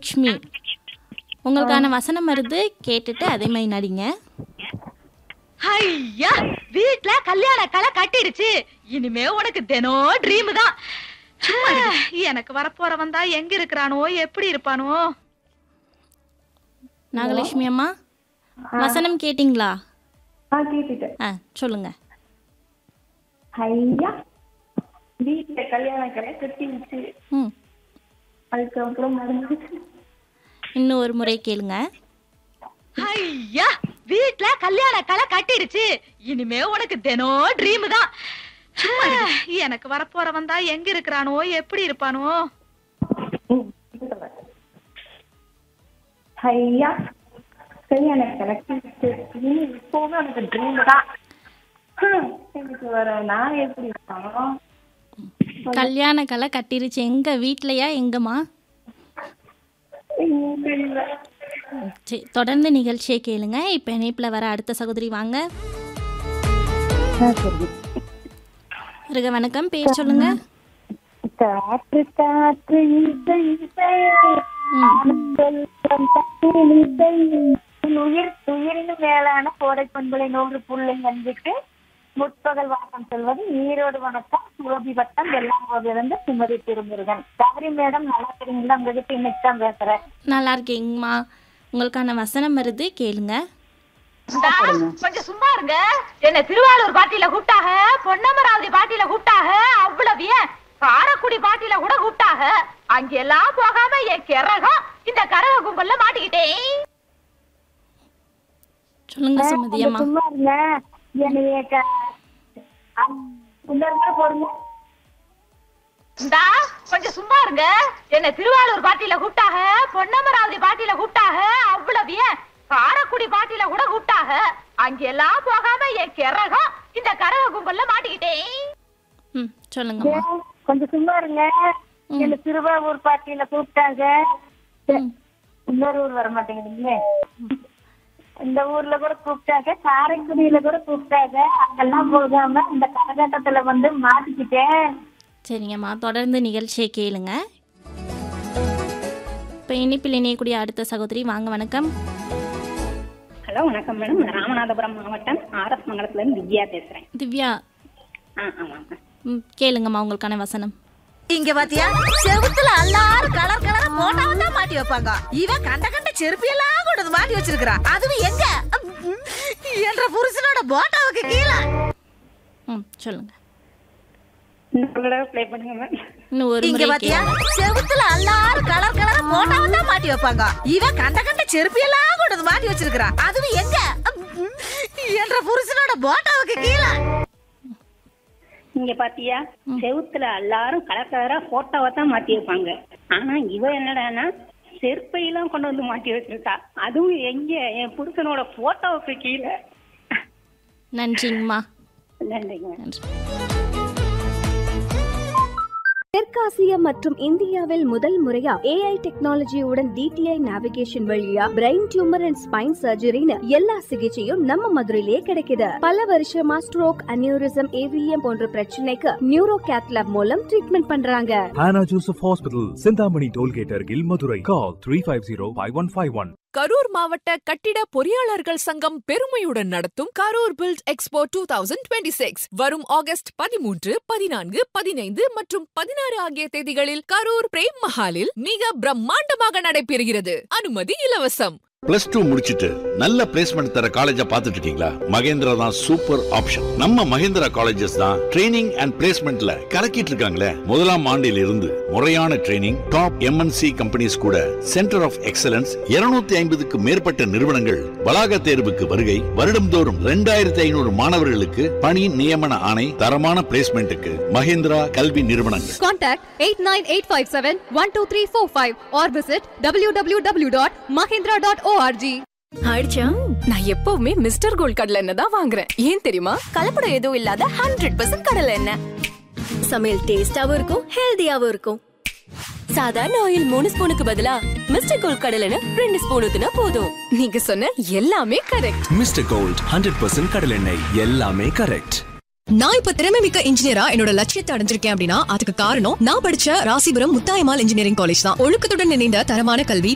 நாகலட்சுமி உங்களுக்கான வசனம் வருது கேட்டுட்டு அதே மாதிரி நடிங்க ஐயா வீட்ல கல்யாண கலை கட்டிடுச்சு இனிமே உனக்கு தினம் ட்ரீம் தான் எனக்கு வரப்போறவன் தான் எங்க இருக்கிறானோ எப்படி இருப்பானோ நாகலட்சுமி அம்மா வசனம் கேட்டிங்களா ஆ கேட்டுட்டேன் ஆ சொல்லுங்க ஐயா வீட்டுல கல்யாணம் கடை கட்டிடுச்சு ம் அதுக்கப்புறம் மருந்து இன்னும் ஒரு முறை கேளுங்க ஐயா வீட்ல கல்யாண கலை கட்டிடுச்சு இனிமே உனக்கு தினம் ட்ரீம் தான் எனக்கு வரப்போறவன் தான் எங்க இருக்கிறானோ எப்படி இருப்பானோ ஐயா கல்யாணம் கடை கட்டிடுச்சு இனி இப்போவும் எனக்கு ட்ரீம் தான் ஹம், எனக்கு வர நான் எப்படி இருப்பானோ கல்யாண கலை கட்டிருச்சு எங்க வீட்லையா எங்கம்மா இங்க இல்ல. சரி தொடர்ந்து நிகழ்ச்சியை கேளுங்க இப்போ இணைப்பில் வர அடுத்த சகோதரி வாங்க இருக வணக்கம் பேர் சொல்லுங்க காற்று காற்று இசை இசை ஆனந்தம் தண்ணீர் இசை உன் உயிர் உயிரினும் மேலான கோடை பண்புலை நூறு புள்ளை வந்துட்டு முற்பகல் வணக்கம் சொல்வது ஈரோடு வணக்கம் சிவபி வட்டம் வெள்ளாங்கோவிலிருந்து சுமதி திருமுருகன் கௌரி மேடம் நல்லா தெரியுங்களா உங்ககிட்ட இன்னைக்கு தான் பேசுறேன் நல்லா இருக்கீங்கம்மா உங்களுக்கான வசனம் வருது கேளுங்க டா, கொஞ்சம் சும்மா இருங்க என்ன திருவாரூர் பாட்டியில கூப்பிட்டாக பொன்னமராவதி பாட்டியில கூப்பிட்டாக அவ்வளவு ஏன் காரக்குடி பாட்டியில கூட கூப்பிட்டாக அங்கெல்லாம் போகாம என் கிறகம் இந்த கரக கும்பல்ல மாட்டிக்கிட்டேன் சொல்லுங்க சுமதி அம்மா சும்மா இருங்க என்னைய க- அம், இன்னொரு முறை போடுங்க டா, கொஞ்சம் சும்மா இருங்க என்ன திருவாரூர் பாட்டியில கூப்பிட்டாக பொன்னமராவதி பாட்டியில கூப்பிட்டாக அவ்வளவு ஏன் காரக்குடி பாட்டியில கூட கூப்பிட்டாக அங்கெல்லாம் போகாம என் கிறகம் இந்த கரக கும்பல்ல மாட்டிக்கிட்டேன் ம் சொல்லுங்கம்மா ஏன், கொஞ்சம் சும்மா இருங்க என்ன திருவாரூர் பாட்டியில கூப்பிட்டாங்க ம் இன்னொரு ஊர் வர மாட்டேங்குதுங்களே இந்த ஊர்ல கூட கூப்பிட்டாங்க காரைக்குடியில கூட கூப்பிட்டாங்க அங்கெல்லாம் போகாம இந்த கரகாட்டத்துல வந்து மாட்டிக்கிட்டேன் சரிங்கம்மா தொடர்ந்து நிகழ்ச்சியை கேளுங்க இப்போ இனிப்பில் இணையக்கூடிய அடுத்த சகோதரி வாங்க வணக்கம் ஹலோ வணக்கம் மேடம் நான் ராமநாதபுரம் மாவட்டம் ஆர்எஸ் மங்கலத்துல இருந்து திவ்யா பேசுறேன் திவ்யா ஆ ஆமாங்க ம் கேளுங்கம்மா உங்களுக்கான வசனம் இங்க பாத்தியா செவுத்துல எல்லாரும் கலர் கலரா போட்டோ தான் மாட்டி வைப்பாங்க இவன் கண்ட கண்ட செருப்பி எல்லாம் கொண்டு வந்து மாட்டி வச்சிருக்கான் அதுவும் எங்க உம், என்ற புருஷனோட போட்டோவுக்கு கீழே ம் சொல்லுங்க இன்னொரு ப்ளே பண்ணுங்க மேம் இன்னும் ஒரு இங்க முறை பாத்தியா கேளுங்க செவுத்துல எல்லாரும் கலர் கலரா போட்டோ தான் மாட்டி வைப்பாங்க இவன் கண்ட கண்ட செருப்பி எல்லாம் கொண்டு வந்து மாட்டி வச்சிருக்கான் அதுவும் எங்க உம், என்ற புருஷனோட போட்டோவுக்கு கீழே இங்க பாத்தியா செவுத்துல எல்லாரும் கலர் கலரா போட்டோவை தான் மாட்டி வைப்பாங்க ஆனா இவ என்னடான்னா செருப்பையெல்லாம் கொண்டு வந்து மாட்டி வச்சிருக்கா அதுவும் எங்க என் புருஷனோட போட்டோவுக்கு கீழே நன்றிங்கம்மா நன்றிங்க மேம் நன்றி தெற்காசிய மற்றும் இந்தியாவில் முதல் முறையா ஏஐ டெக்னாலஜியுடன் டிடிஐ நேவிகேஷன் வழியா பிரெயின் டியூமர் அண்ட் ஸ்பைன் சர்ஜரின்னு எல்லா சிகிச்சையும் நம்ம மதுரையிலே கிடைக்குது பல வருஷமா ஸ்ட்ரோக் அனியூரிசம் ஏவிஎம் போன்ற பிரச்சனைக்கு நியூரோ கேத்லாப் மூலம் ட்ரீட்மெண்ட் பண்றாங்க Hannah Joseph Hospital, Sindhamani Tollgate Argil, Madurai. Call 350-5151. Karur மாவட்ட கட்டிட பொறியாளர்கள் சங்கம் பெருமையுடன் நடத்தும் Karur build expo two thousand twenty six வரும் ஆகஸ்ட் பதிமூன்று பதினான்கு பதினைந்து மற்றும் பதினாறு ஆகிய தேதிகளில் கரூர் பிரேம் மஹாலில் மிக பிரம்மாண்டமாக நடைபெறுகிறது அனுமதி இலவசம் பிளஸ் டூ முடிச்சிட்டு நல்ல பிளேஸ்மெண்ட் தர காலேஜ பாத்துட்டு இருக்கீங்களா மகேந்திரா தான் சூப்பர் ஆப்ஷன் நம்ம மகேந்திரா காலேஜஸ் தான் ட்ரைனிங் அண்ட் பிளேஸ்மெண்ட்ல கலக்கிட்டு இருக்காங்களே முதலாம் ஆண்டில் இருந்து முறையான ட்ரைனிங் டாப் எம்என்சி கம்பெனிஸ் கூட சென்டர் ஆஃப் எக்ஸலன்ஸ் 250 ஐம்பதுக்கு மேற்பட்ட நிறுவனங்கள் வளாக தேர்வுக்கு வருகை வருடம்தோறும் ரெண்டாயிரத்தி ஐநூறு மாணவர்களுக்கு பணி நியமன ஆணை தரமான பிளேஸ்மெண்ட்டுக்கு மகேந்திரா கல்வி நிறுவனங்கள் Contact 89857-12345 or visit www.mahindra.org. ஆயிடுச்சா நான் எப்பவுமே மிஸ்டர் கோல்ட் கடலை எண்ணெய் தான் வாங்குறேன் ஏன் தெரியுமா கலப்படம் எதுவும் இல்லாத ஹண்ட்ரட் பர்சன்ட் கடலை எண்ணெய் சமையல் டேஸ்டாவும் இருக்கும் ஹெல்தியாவும் இருக்கும் சாதாரண ஆயில் மூணு ஸ்பூனுக்கு பதிலா மிஸ்டர் கோல்ட் கடலை எண்ணெய் ரெண்டு ஸ்பூன் ஊத்துனா போதும் நீங்க சொன்ன எல்லாமே கரெக்ட் Mr. Gold, 100% கடலெண்ணெய் எல்லாமே கரெக்ட் நான் இப்ப திறமை மிக்க இன்ஜினியரா என்னோட லட்சியத்தை அடைஞ்சிருக்கேன் அப்படின்னா அதுக்கு காரணம் நான் படிச்ச ராசிபுரம் முத்தாயமால் இன்ஜினியரிங் காலேஜ் தான் ஒழுக்கத்துடன் இணைந்த தரமான கல்வி